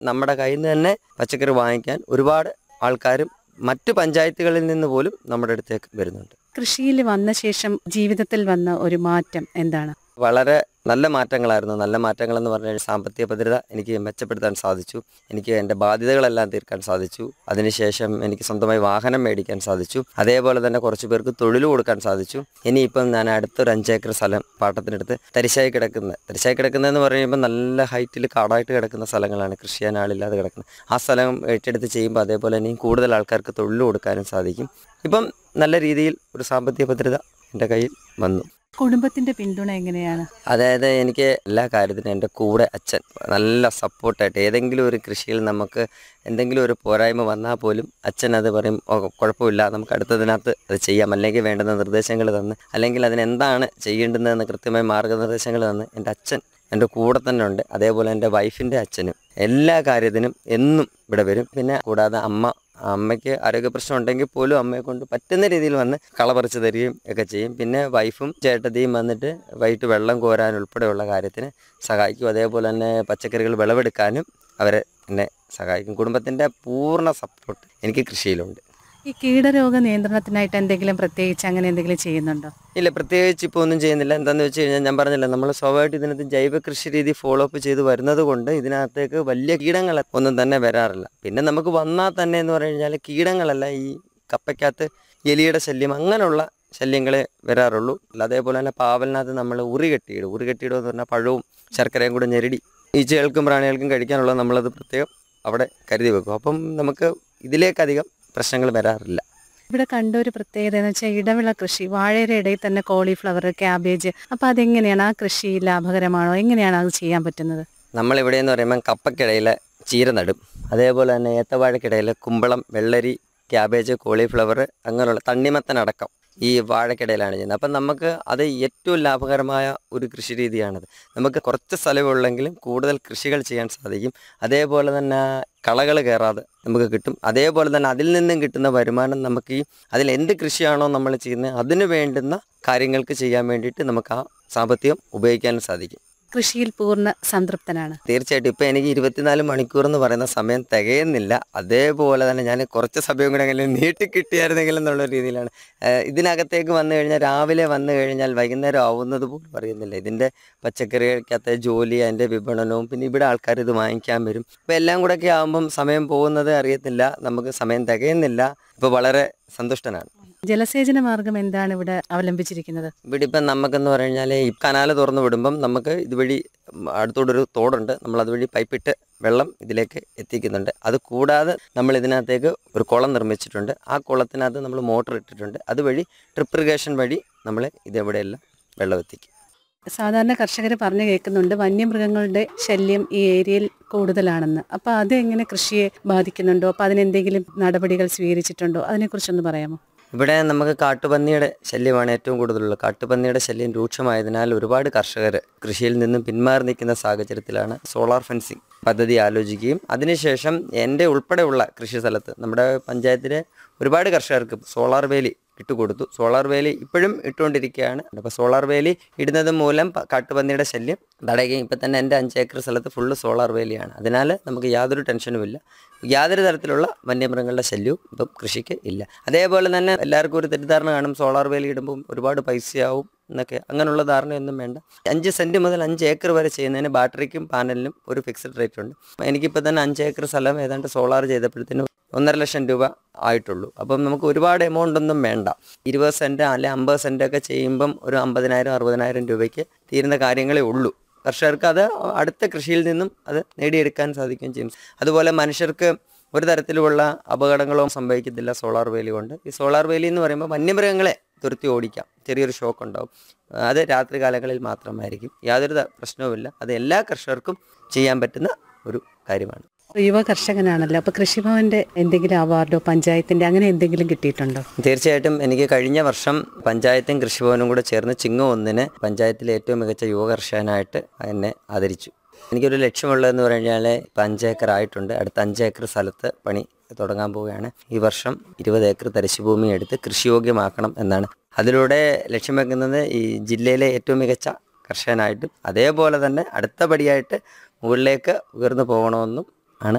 നമ്മുടെ കയ്യിൽ നിന്ന് തന്നെ പച്ചക്കറി വാങ്ങിക്കാൻ ഒരുപാട് ആൾക്കാരും മറ്റ് പഞ്ചായത്തുകളിൽ നിന്ന് പോലും നമ്മുടെ അടുത്തേക്ക് വരുന്നുണ്ട് കൃഷിയിൽ വന്ന ശേഷം ജീവിതത്തിൽ വന്ന ഒരു മാറ്റം എന്താണ് വളരെ നല്ല മാറ്റങ്ങളായിരുന്നു നല്ല മാറ്റങ്ങൾ എന്ന് പറഞ്ഞാൽ സാമ്പത്തിക ഭദ്രത എനിക്ക് മെച്ചപ്പെടുത്താൻ സാധിച്ചു എനിക്ക് എൻ്റെ ബാധ്യതകളെല്ലാം തീർക്കാൻ സാധിച്ചു അതിനുശേഷം എനിക്ക് സ്വന്തമായി വാഹനം മേടിക്കാൻ സാധിച്ചു അതേപോലെ തന്നെ കുറച്ച് പേർക്ക് തൊഴിൽ കൊടുക്കാൻ സാധിച്ചു ഇനിയിപ്പം ഞാൻ അടുത്തൊരു അഞ്ചേക്കർ സ്ഥലം പാട്ടത്തിനെടുത്ത് തരിശായി കിടക്കുന്ന തരിശായി കിടക്കുന്നതെന്ന് പറയുമ്പോൾ നല്ല ഹൈറ്റിൽ കാടായിട്ട് കിടക്കുന്ന സ്ഥലങ്ങളാണ് കൃഷി ചെയ്യാൻ ആളില്ലാതെ കിടക്കുന്നത് ആ സ്ഥലം ഏറ്റെടുത്ത് ചെയ്യുമ്പോൾ അതേപോലെ ഇനിയും കൂടുതൽ ആൾക്കാർക്ക് തൊഴിൽ കൊടുക്കാനും സാധിക്കും ഇപ്പം നല്ല രീതിയിൽ ഒരു സാമ്പത്തിക ഭദ്രത എൻ്റെ കയ്യിൽ വന്നു കുടുംബത്തിന്റെ പിന്തുണ എങ്ങനെയാണ് അതായത് എനിക്ക് എല്ലാ കാര്യത്തിനും എൻ്റെ കൂടെ അച്ഛൻ നല്ല സപ്പോർട്ടായിട്ട് ഏതെങ്കിലും ഒരു കൃഷിയിൽ നമുക്ക് എന്തെങ്കിലും ഒരു പോരായ്മ വന്നാൽ പോലും അച്ഛൻ അത് പറയും "ഓ, കുഴപ്പമില്ല നമുക്ക് അടുത്തതിനകത്ത് അത് ചെയ്യാം അല്ലെങ്കിൽ വേണ്ടുന്ന നിർദ്ദേശങ്ങൾ തന്ന് അല്ലെങ്കിൽ അതിനെന്താണ് ചെയ്യേണ്ടതെന്ന് കൃത്യമായ മാർഗനിർദ്ദേശങ്ങൾ തന്ന് എൻ്റെ അച്ഛൻ എൻ്റെ കൂടെ തന്നെ ഉണ്ട് അതേപോലെ എൻ്റെ വൈഫിൻ്റെ അച്ഛനും എല്ലാ കാര്യത്തിനും എന്നും ഇവിടെ വരും പിന്നെ കൂടാതെ അമ്മ അമ്മയ്ക്ക് ആരോഗ്യ പ്രശ്നം ഉണ്ടെങ്കിൽ പോലും അമ്മയെ കൊണ്ട് പറ്റുന്ന രീതിയിൽ വന്ന് കള പറിച്ച് തരികയും ഒക്കെ ചെയ്യും പിന്നെ വൈഫും ചേട്ടത്തിയും വന്നിട്ട് വൈകിട്ട് വെള്ളം കോരാൻ ഉൾപ്പെടെയുള്ള കാര്യത്തിന് സഹായിക്കും അതേപോലെ തന്നെ പച്ചക്കറികൾ വിളവെടുക്കാനും അവരെ എന്നെ സഹായിക്കും കുടുംബത്തിൻ്റെ പൂർണ്ണ സപ്പോർട്ട് എനിക്ക് കൃഷിയിലുണ്ട് ഈ കീടരോഗ നിയന്ത്രണത്തിനായിട്ട് എന്തെങ്കിലും പ്രത്യേകിച്ച് അങ്ങനെ എന്തെങ്കിലും ചെയ്യുന്നുണ്ടോ ഇല്ല പ്രത്യേകിച്ച് ഇപ്പോൾ ഒന്നും ചെയ്യുന്നില്ല എന്താണെന്ന് വെച്ച് കഴിഞ്ഞാൽ ഞാൻ പറഞ്ഞില്ല നമ്മൾ സ്വാഭാവികമായിട്ട് ഇതിനകത്ത് ജൈവ കൃഷി രീതി ഫോളോ അപ്പ് ചെയ്ത് വരുന്നത് കൊണ്ട് ഇതിനകത്തേക്ക് വലിയ കീടങ്ങൾ ഒന്നും തന്നെ വരാറില്ല പിന്നെ നമുക്ക് വന്നാൽ തന്നെ എന്ന് പറഞ്ഞു കഴിഞ്ഞാൽ കീടങ്ങളല്ല ഈ കപ്പയ്ക്കകത്ത് എലിയുടെ ശല്യം അങ്ങനെയുള്ള ശല്യങ്ങളെ വരാറുള്ളൂ അല്ല അതേപോലെ തന്നെ പാവലിനകത്ത് നമ്മൾ ഉറി കെട്ടിയിടും ഉറി കെട്ടിയിടുക എന്ന് പറഞ്ഞാൽ പഴവും ശർക്കരയും കൂടെ ഞെരടി ഈച്ചകൾക്കും പ്രാണികൾക്കും കഴിക്കാനുള്ളത് നമ്മളത് പ്രത്യേകം അവിടെ കരുതി വെക്കും അപ്പം നമുക്ക് ഇതിലേക്കധികം പ്രശ്നങ്ങൾ വരാറില്ല ഇവിടെ കണ്ട ഒരു പ്രത്യേകത എന്ന് വെച്ചാൽ ഇടവിള കൃഷി വാഴയുടെ ഇടയിൽ തന്നെ കോളിഫ്ലവർ ക്യാബേജ് അപ്പൊ അതെങ്ങനെയാണ് ആ കൃഷി ലാഭകരമാണോ എങ്ങനെയാണ് അത് ചെയ്യാൻ പറ്റുന്നത് നമ്മളിവിടെ എന്ന് പറയുമ്പോൾ കപ്പക്കിടയിൽ ചീര നടും അതേപോലെ തന്നെ ഏത്തവാഴക്കിടയിൽ കുമ്പളം വെള്ളരി ക്യാബേജ് കോളിഫ്ലവർ അങ്ങനെയുള്ള തണ്ണിമത്തനടക്കം ഈ വാഴക്കിടയിലാണ് ചെയ്യുന്നത് അപ്പം നമുക്ക് അത് ഏറ്റവും ലാഭകരമായ ഒരു കൃഷി രീതിയാണത് നമുക്ക് കുറച്ച് സ്ഥലമുള്ളെങ്കിലും കൂടുതൽ കൃഷികൾ ചെയ്യാൻ സാധിക്കും അതേപോലെ തന്നെ കളകൾ കയറാതെ നമുക്ക് കിട്ടും അതേപോലെ തന്നെ അതിൽ നിന്നും കിട്ടുന്ന വരുമാനം നമുക്ക് ഈ അതിൽ എന്ത് കൃഷിയാണോ നമ്മൾ ചെയ്യുന്നത് അതിന് വേണ്ടുന്ന കാര്യങ്ങൾക്ക് ചെയ്യാൻ വേണ്ടിയിട്ട് നമുക്ക് ആ സാമ്പത്തികം ഉപയോഗിക്കാനും സാധിക്കും കൃഷിയിൽ പൂർണ്ണ സംതൃപ്തനാണ് തീർച്ചയായിട്ടും ഇപ്പം എനിക്ക് ഇരുപത്തിനാല് മണിക്കൂർ എന്ന് പറയുന്ന സമയം തികയുന്നില്ല അതേപോലെ തന്നെ ഞാൻ കുറച്ച് സമയം കൂടെ എങ്കിലും നീട്ടി കിട്ടിയായിരുന്നെങ്കിൽ എന്നുള്ള രീതിയിലാണ് ഏഹ് ഇതിനകത്തേക്ക് വന്നു കഴിഞ്ഞാൽ രാവിലെ വന്നു കഴിഞ്ഞാൽ വൈകുന്നേരം ആവുന്നത് പോലും അറിയുന്നില്ല ഇതിൻ്റെ പച്ചക്കറിക്കകത്തെ ജോലി അതിൻ്റെ വിപണനവും പിന്നെ ഇവിടെ ആൾക്കാർ ഇത് വാങ്ങിക്കാൻ വരും അപ്പോൾ എല്ലാം കൂടെ ഒക്കെ ആകുമ്പം സമയം പോകുന്നത് അറിയത്തില്ല നമുക്ക് സമയം തികയുന്നില്ല ഇപ്പോൾ വളരെ സന്തുഷ്ടനാണ് ജലസേചന മാർഗം എന്താണ് ഇവിടെ അവലംബിച്ചിരിക്കുന്നത് ഇവിടെ ഇപ്പം നമുക്കെന്ന് പറഞ്ഞു കഴിഞ്ഞാൽ ഈ കനാല് തുറന്നു വിടുമ്പം നമുക്ക് ഇതുവഴി അടുത്തോടൊരു തോടുണ്ട് നമ്മൾ അതുവഴി പൈപ്പിട്ട് വെള്ളം ഇതിലേക്ക് എത്തിക്കുന്നുണ്ട് അത് കൂടാതെ നമ്മൾ ഇതിനകത്തേക്ക് ഒരു കുളം നിർമ്മിച്ചിട്ടുണ്ട് ആ കുളത്തിനകത്ത് നമ്മൾ മോട്ടർ ഇട്ടിട്ടുണ്ട് അതുവഴി ട്രിപ്പ് ഇറിഗേഷൻ വഴി നമ്മൾ ഇതെവിടെയെല്ലാം വെള്ളം എത്തിക്കും സാധാരണ കർഷകർ പറഞ്ഞു കേൾക്കുന്നുണ്ട് വന്യമൃഗങ്ങളുടെ ശല്യം ഈ ഏരിയയിൽ കൂടുതലാണെന്ന് അപ്പോൾ അത് എങ്ങനെ കൃഷിയെ ബാധിക്കുന്നുണ്ടോ അപ്പോൾ അതിനെന്തെങ്കിലും നടപടികൾ സ്വീകരിച്ചിട്ടുണ്ടോ അതിനെക്കുറിച്ചൊന്ന് പറയാമോ ഇവിടെ നമുക്ക് കാട്ടുപന്നിയുടെ ശല്യമാണ് ഏറ്റവും കൂടുതലുള്ളത് കാട്ടുപന്നിയുടെ ശല്യം രൂക്ഷമായതിനാൽ ഒരുപാട് കർഷകർ കൃഷിയിൽ നിന്നും പിന്മാറി നിൽക്കുന്ന സാഹചര്യത്തിലാണ് സോളാർ ഫെൻസിങ് പദ്ധതി ആലോചിക്കുകയും അതിനുശേഷം എൻ്റെ ഉൾപ്പെടെയുള്ള കൃഷി സ്ഥലത്ത് നമ്മുടെ പഞ്ചായത്തിലെ ഒരുപാട് കർഷകർക്ക് സോളാർ വേലി ഇട്ടുകൊടുത്തു സോളാർ വേലി ഇപ്പോഴും ഇട്ടുകൊണ്ടിരിക്കുകയാണ് അപ്പോൾ സോളാർ വേലി ഇടുന്നത് മൂലം പ- കാട്ടുപന്നിയുടെ ശല്യം തടയുകയും ഇപ്പം തന്നെ എൻ്റെ അഞ്ച് ഏക്കർ സ്ഥലത്ത് ഫുള്ള് സോളാർ വേലിയാണ് അതിനാൽ നമുക്ക് യാതൊരു ടെൻഷനുമില്ല യാതൊരു തരത്തിലുള്ള വന്യമൃഗങ്ങളുടെ ശല്യവും ഇപ്പം കൃഷിക്ക് ഇല്ല അതേപോലെ തന്നെ എല്ലാവർക്കും ഒരു തെറ്റിദ്ധാരണ കാണും സോളാർ വേലി ഇടുമ്പം ഒരുപാട് പൈസയാവും എന്നൊക്കെ അങ്ങനെയുള്ള ധാരണയൊന്നും വേണ്ട അഞ്ച് സെൻറ്റ് മുതൽ അഞ്ച് ഏക്കർ വരെ ചെയ്യുന്നതിന് ബാറ്ററിക്കും പാനലിനും ഒരു ഫിക്സഡ് റേറ്റ് ഉണ്ട് എനിക്കിപ്പോൾ തന്നെ അഞ്ച് ഏക്കർ സ്ഥലം ഏതാണ്ട് സോളാർ ചെയ്തപ്പോഴത്തേനും ഒന്നര ലക്ഷം രൂപ ആയിട്ടുള്ളൂ അപ്പം നമുക്ക് ഒരുപാട് എമൗണ്ട് ഒന്നും വേണ്ട ഇരുപത് സെൻറ്റ് അല്ലെ അമ്പത് സെൻറ്റ് ഒക്കെ ചെയ്യുമ്പം ഒരു അമ്പതിനായിരം അറുപതിനായിരം രൂപയ്ക്ക് തീരുന്ന കാര്യങ്ങളേ ഉള്ളൂ കർഷകർക്ക് അത് അടുത്ത കൃഷിയിൽ നിന്നും അത് നേടിയെടുക്കാൻ സാധിക്കുകയും ചെയ്യും അതുപോലെ മനുഷ്യർക്ക് ഒരു തരത്തിലുമുള്ള അപകടങ്ങളോ സംഭവിക്കത്തില്ല സോളാർ വേലി കൊണ്ട് ഈ സോളാർ വേലി എന്ന് പറയുമ്പോൾ വന്യമൃഗങ്ങളെ തുരത്തി ഓടിക്കാം ചെറിയൊരു ഷോക്ക് ഉണ്ടാവും അത് രാത്രി കാലങ്ങളിൽ മാത്രമായിരിക്കും യാതൊരു ത- പ്രശ്നവുമില്ല അത് എല്ലാ കർഷകർക്കും ചെയ്യാൻ പറ്റുന്ന ഒരു കാര്യമാണ് യുവ കർഷകനാണല്ലോ അപ്പോൾ കൃഷിഭവന്റെ എന്തെങ്കിലും അവാർഡോ പഞ്ചായത്തിന്റെ അങ്ങനെ എന്തെങ്കിലും കിട്ടിയിട്ടുണ്ടോ തീർച്ചയായിട്ടും എനിക്ക് കഴിഞ്ഞ വർഷം പഞ്ചായത്തും കൃഷിഭവനും കൂടെ ചേർന്ന് ചിങ്ങ ഒന്നിന് പഞ്ചായത്തിലെ ഏറ്റവും മികച്ച യുവ കർഷകനായിട്ട് എന്നെ ആദരിച്ചു എനിക്കൊരു ലക്ഷ്യമുള്ളതെന്ന് പറഞ്ഞാൽ ഇപ്പം അഞ്ചേക്കർ ആയിട്ടുണ്ട് അടുത്ത അഞ്ചേക്കർ സ്ഥലത്ത് പണി തുടങ്ങാൻ പോവുകയാണ് ഈ വർഷം ഇരുപത് ഏക്കർ തരിശുഭൂമി എടുത്ത് കൃഷിയോഗ്യമാക്കണം എന്നാണ് അതിലൂടെ ലക്ഷ്യം വെക്കുന്നത് ഈ ജില്ലയിലെ ഏറ്റവും മികച്ച കർഷകനായിട്ടും അതേപോലെ തന്നെ അടുത്ത പടിയായിട്ട് മുകളിലേക്ക് ഉയർന്നു പോകണമെന്നും